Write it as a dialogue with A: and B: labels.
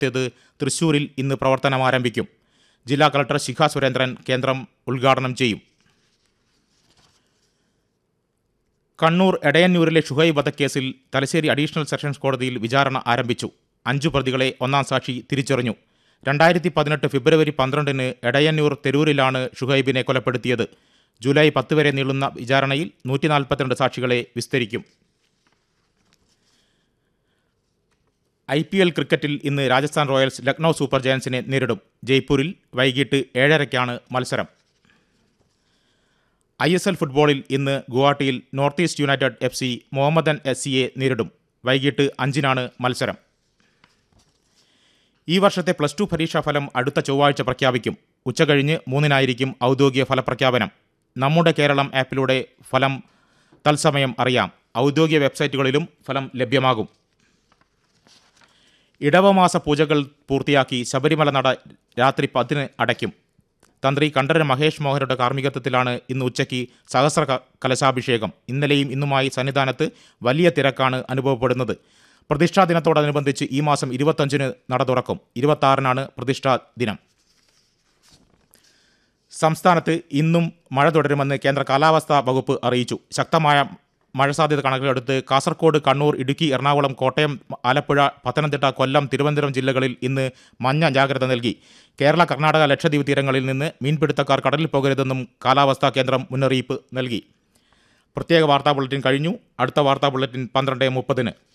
A: രണ്ടാമത്തേത് തൃശൂരിൽ ഇന്ന് പ്രവർത്തനം ആരംഭിക്കും ജില്ലാ കളക്ടർ ശിഖ സുരേന്ദ്രൻ കേന്ദ്രം ഉദ്ഘാടനം ചെയ്യും കണ്ണൂർ എടയന്നൂരിലെ ഷുഹൈബ് വധക്കേസിൽ തലശ്ശേരി അഡീഷണൽ സെഷൻസ് കോടതിയിൽ വിചാരണ ആരംഭിച്ചു അഞ്ചു പ്രതികളെ ഒന്നാം സാക്ഷി തിരിച്ചറിഞ്ഞു രണ്ടായിരത്തി പതിനെട്ട് ഫെബ്രുവരി പന്ത്രണ്ടിന് എടയന്നൂർ തെരൂരിലാണ് ഷുഹൈബിനെ കൊലപ്പെടുത്തിയത് ജൂലൈ പത്ത് വരെ നീളുന്ന വിചാരണയിൽ നൂറ്റി നാൽപ്പത്തിരണ്ട് സാക്ഷികളെ വിസ്തരിക്കും ഐ പി എൽ ക്രിക്കറ്റിൽ ഇന്ന് രാജസ്ഥാൻ റോയൽസ് ലക്നൗ സൂപ്പർ ജയൻസിനെ നേരിടും ജയ്പൂരിൽ വൈകിട്ട് ഏഴരയ്ക്കാണ് മത്സരം ഐ എസ് എൽ ഫുട്ബോളിൽ ഇന്ന് ഗുവാഹട്ടിയിൽ North East United F C Mohammedan S സിയെ നേരിടും വൈകിട്ട് അഞ്ചിനാണ് മത്സരം ഈ വർഷത്തെ പ്ലസ് ടു പരീക്ഷാഫലം അടുത്ത ചൊവ്വാഴ്ച പ്രഖ്യാപിക്കും ഉച്ചകഴിഞ്ഞ് മൂന്നിനായിരിക്കും ഔദ്യോഗിക ഫലപ്രഖ്യാപനം നമ്മുടെ കേരളം ആപ്പിലൂടെ ഫലം തത്സമയം അറിയാം ഔദ്യോഗിക വെബ്സൈറ്റുകളിലും ഫലം ലഭ്യമാകും ഇടവമാസ പൂജകൾ പൂർത്തിയാക്കി ശബരിമല നട രാത്രി പത്തിന് അടയ്ക്കും തന്ത്രി കണ്ഠരര് മഹേഷ് മോഹനയുടെ കാർമ്മികത്വത്തിലാണ് ഇന്ന് ഉച്ചയ്ക്ക് സഹസ്ര ക- കലശാഭിഷേകം ഇന്നലെയും ഇന്നുമായി സന്നിധാനത്ത് വലിയ തിരക്കാണ് അനുഭവപ്പെടുന്നത് പ്രതിഷ്ഠാ ദിനത്തോടനുബന്ധിച്ച് ഈ മാസം ഇരുപത്തഞ്ചിന് നട തുറക്കും ഇരുപത്താറിനാണ് പ്രതിഷ്ഠാ ദിനം സംസ്ഥാനത്ത് ഇന്നും മഴ തുടരുമെന്ന് കേന്ദ്ര കാലാവസ്ഥാ വകുപ്പ് അറിയിച്ചു ശക്തമായ മഴ സാധ്യത കണക്കിലെടുത്ത് കാസർഗോഡ് കണ്ണൂർ ഇടുക്കി എറണാകുളം കോട്ടയം ആലപ്പുഴ പത്തനംതിട്ട കൊല്ലം തിരുവനന്തപുരം ജില്ലകളിൽ ഇന്ന് മഞ്ഞ ജാഗ്രത നൽകി കേരള കർണാടക ലക്ഷദ്വീപ് തീരങ്ങളിൽ നിന്ന് മീൻപിടുത്തക്കാർ കടലിൽ പോകരുതെന്നും കാലാവസ്ഥാ കേന്ദ്രം മുന്നറിയിപ്പ് നൽകി പ്രത്യേക വാർത്താ ബുള്ളറ്റിൻ കഴിഞ്ഞു അടുത്ത വാർത്താ ബുള്ളറ്റിൻ പന്ത്രണ്ട് മുപ്പതിന്